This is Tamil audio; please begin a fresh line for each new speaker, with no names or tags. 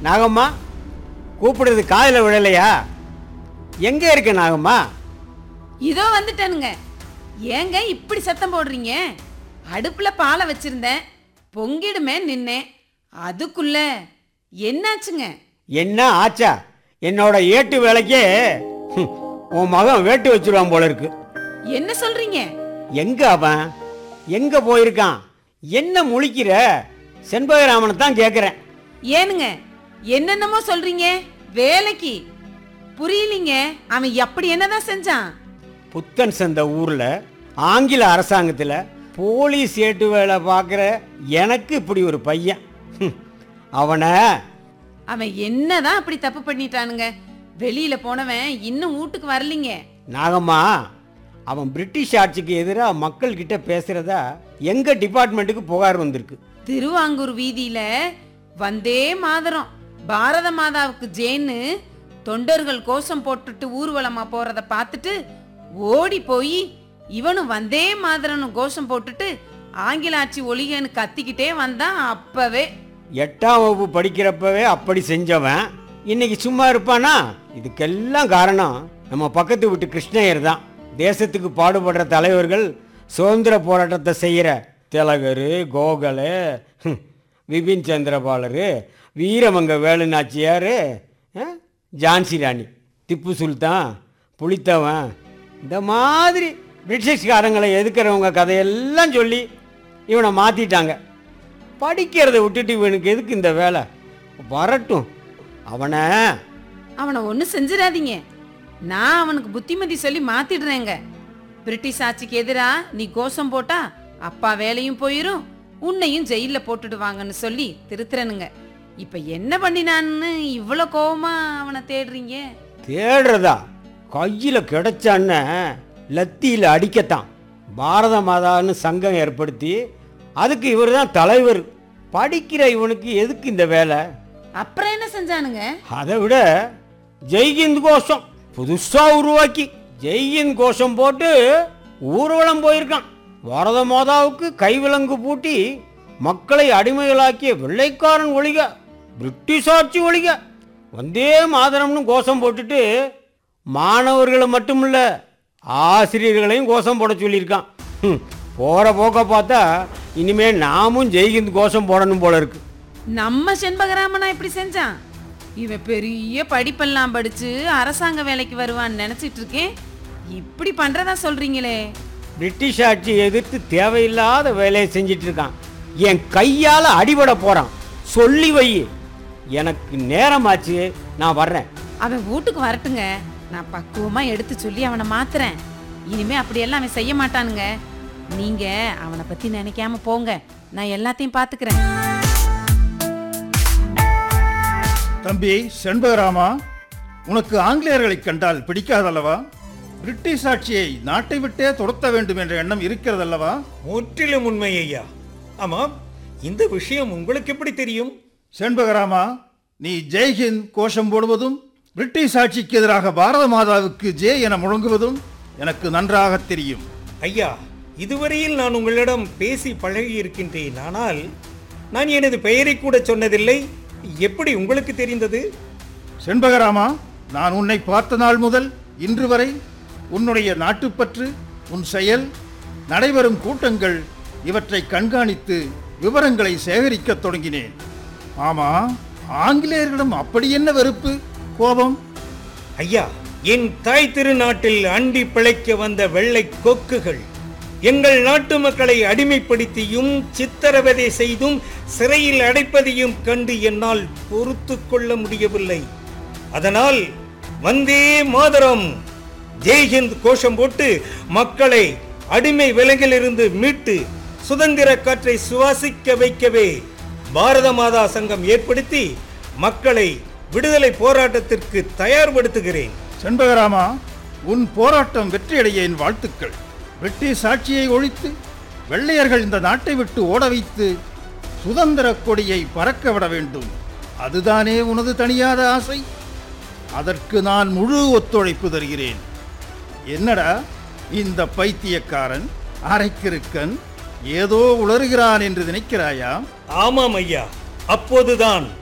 நாகம்மா கூப்பிடுறது காதில் விழலையா எங்கே இருக்க நாகம்மா
இதோ வந்துட்டேனுங்க ஏங்க இப்படி சத்தம் போடுறீங்க அடுப்புல பாலை வச்சிருந்தேன் பொங்கிடுமே நின்னேன் அதுக்குள்ள என்னாச்சுங்க
என்ன ஆச்சா என்னோட ஏட்டு வேலைக்கே ஹம், உன் மகன் வேட்டு வச்சிருவான் போல இருக்கு
என்ன சொல்றீங்க
எங்க அவன் எங்க போயிருக்கான் என்ன முழிக்கிற செண்பகராமனை தான் கேட்குறேன்
ஏனுங்க என்னென்னமோ சொல்றீங்க வேலைக்கு புரியலீங்க அவன் அப்படி என்னதான் செஞ்சான்
புத்தன் சந்த ஊரில் ஆங்கில அரசாங்கத்தில் போலீஸ் ஏட்டு வேலை பார்க்குற எனக்கு இப்படி ஒரு பையன் ஹம், அவனை
அவன் என்னதான் அப்படி தப்பு பண்ணிட்டானுங்க வெளியில போனவன் இன்னும் வீட்டுக்கு வரலீங்க
நாகம்மா அவன் பிரிட்டிஷ் ஆட்சிக்கு எதிராக மக்கள்கிட்ட பேசுகிறதா எங்கள் டிபார்ட்மெண்ட்டுக்கு புகார் வந்திருக்கு
திருவாங்கூர் வீதியில வந்தே மாதரம் பாரத மாதாவுக்கு ஜேன்னு தொண்டர்கள் கோஷம் போட்டுட்டு ஊர்வலமா போறத பார்த்துட்டு ஓடி போய் இவனும் வந்தே மாதரன்னு கோஷம் போட்டுட்டு ஆங்கில ஆட்சி ஒளிகன்னு கத்திக்கிட்டே வந்தான் அப்பவே
எட்டாம் வகுப்பு படிக்கிறப்பவே அப்படி செஞ்சவன் இன்னைக்கு சும்மா இருப்பானா இதுக்கெல்லாம் காரணம் நம்ம பக்கத்து வீட்டு கிருஷ்ணயர் தான் தேசத்துக்கு பாடுபடுற தலைவர்கள் சுதந்திர போராட்டத்தை செய்கிற திலகர் கோகலு ஹம், விபின் சந்திரபாலரு வீரமங்க வேலுநாச்சியார் அஹ், ஜான்சி ராணி திப்பு சுல்தான் புலித்தவன் இந்த மாதிரி பிரிட்டிஷ்காரங்களை எதுக்குறவங்க கதையெல்லாம் சொல்லி இவனை மாற்றிட்டாங்க படிக்கிறதை விட்டுட்டு இவனுக்கு எதுக்கு இந்த வேலை வரட்டும் அவனை
அவனை ஒன்றும் செஞ்சிடாதீங்க நான் அவனுக்கு புத்திமதி சொல்லி மாத்திடுறேங்க பிரிட்டிஷ் ஆட்சிக்கு எதிரா நீ கோஷம் போட்டா அப்பா வேலையும் போயிரும் உன்னையும் ஜெயில போட்டுடுவாங்கன்னு சொல்லி திருத்துறனுங்க இப்ப என்ன பண்ணினான்னு இவ்வளோ கோவமா அவனை தேடுறீங்க
தேடுறதா கையில் கிடைச்சான்னு லத்தியில் அடிக்கத்தான் பாரத மாதான்னு சங்கம் ஏற்படுத்தி அதுக்கு இவர் தான் தலைவர் படிக்கிற இவனுக்கு எதுக்கு இந்த வேலை
அப்புறம் என்ன செஞ்சானுங்க
அதை விட ஜெய்ஹிந்த் கோஷம் புதுசாக உருவாக்கி ஜெய்ஹிந்த் கோஷம் போட்டு ஊர்வலம் போயிருக்கான் பாரத மாதாவுக்கு கைவிலங்கு பூட்டி மக்களை அடிமைகளாக்கிய வெள்ளைக்காரன் ஒழிக பிரிட்டிஷ் ஆட்சி ஒழிக வந்தே மாதரம்னு கோஷம் போட்டுட்டு மாணவர்களை மட்டுமில்ல ஆசிரியர்களையும் கோஷம் போட சொல்லியிருக்கான் ஹம், போற போக்க பார்த்தா இனிமே நாமும் ஜெய்ஹிந்த் கோஷம் போடணும் போல இருக்கு
நம்ம செண்பகராமனா இப்படி செஞ்சான் இவன் பெரிய படிப்பெல்லாம் படிச்சு அரசாங்க வேலைக்கு வருவான்னு நினைச்சிட்டு இருக்கேன் இப்படி பண்றதா சொல்றீங்களே
பிரிட்டிஷ் ஆட்சியை எதிர்த்து தேவையில்லாத வேலையை செஞ்சிட்டு இருக்கான் என் கையால் அடிபட போறான் சொல்லி வை எனக்கு நேரமாச்சு நான் வர்றேன்
அவன் வீட்டுக்கு வரட்டுங்க நான் பக்குவமா எடுத்து சொல்லி அவனை மாத்துறேன் இனிமே அப்படியெல்லாம் அவன் செய்ய மாட்டானுங்க நீங்க அவனை பத்தி நினைக்காம போங்க நான் எல்லாத்தையும் பாத்துக்கிறேன்
தம்பி செண்பகராமா உனக்கு ஆங்கிலேயர்களைக் கண்டால் பிடிக்காதல்லவா பிரிட்டிஷ் ஆட்சியை நாட்டை விட்டே துரத்த வேண்டும் என்ற எண்ணம் இருக்கிறதல்லவா
முற்றிலும் உண்மை ஐயா ஆமாம் இந்த விஷயம் உங்களுக்கு எப்படி தெரியும்
செண்பகராமா நீ ஜெய்ஹிந்த் கோஷம் போடுவதும் பிரிட்டிஷ் ஆட்சிக்கு எதிராக பாரத மாதாவுக்கு ஜே என முழங்குவதும் எனக்கு நன்றாக தெரியும்
ஐயா இதுவரையில் நான் உங்களிடம் பேசி பழகி இருக்கின்றேன் ஆனால் நான் எனது பெயரை கூட சொன்னதில்லை எப்படி உங்களுக்கு தெரிந்தது
செண்பகராமா நான் உன்னை பார்த்த நாள் முதல் இன்று வரை உன்னுடைய நாட்டுப்பற்று உன் செயல் நடைபெறும் கூட்டங்கள் இவற்றை கண்காணித்து விவரங்களை சேகரிக்கத் தொடங்கினேன் ஆமா ஆங்கிலேயர்களிடம் அப்படி என்ன வெறுப்பு கோபம்
ஐயா என் தாய் திருநாட்டில் அண்டி பிழைக்க வந்த வெள்ளை கொக்குகள் எங்கள் நாட்டு மக்களை அடிமைப்படுத்தியும் சித்திரவதை செய்தும் சிறையில் அடைப்பதையும் கண்டு என்னால் பொறுத்து கொள்ள முடியவில்லை அதனால் வந்தே மாதரம் ஜெய்ஹிந்த் கோஷம் போட்டு மக்களை அடிமை விலங்கிலிருந்து மீட்டு சுதந்திர காற்றை சுவாசிக்க வைக்கவே பாரத மாதா சங்கம் ஏற்படுத்தி மக்களை விடுதலை போராட்டத்திற்கு தயார்படுத்துகிறேன்
செண்பகராமா உன் போராட்டம் வெற்றியடைய என் வாழ்த்துக்கள் பிரிட்டிஷ் ஆட்சியை ஒழித்து வெள்ளையர்கள் இந்த நாட்டை விட்டு ஓட வைத்து சுதந்திர கொடியை பறக்க விட வேண்டும் அதுதானே உனது தனியாத ஆசை அதற்கு நான் முழு ஒத்துழைப்பு தருகிறேன் என்னடா இந்த பைத்தியக்காரன் அரைக்கிருக்கன் ஏதோ உளறுகிறான் என்று நினைக்கிறாயா
ஆமாம் ஐயா அப்போதுதான்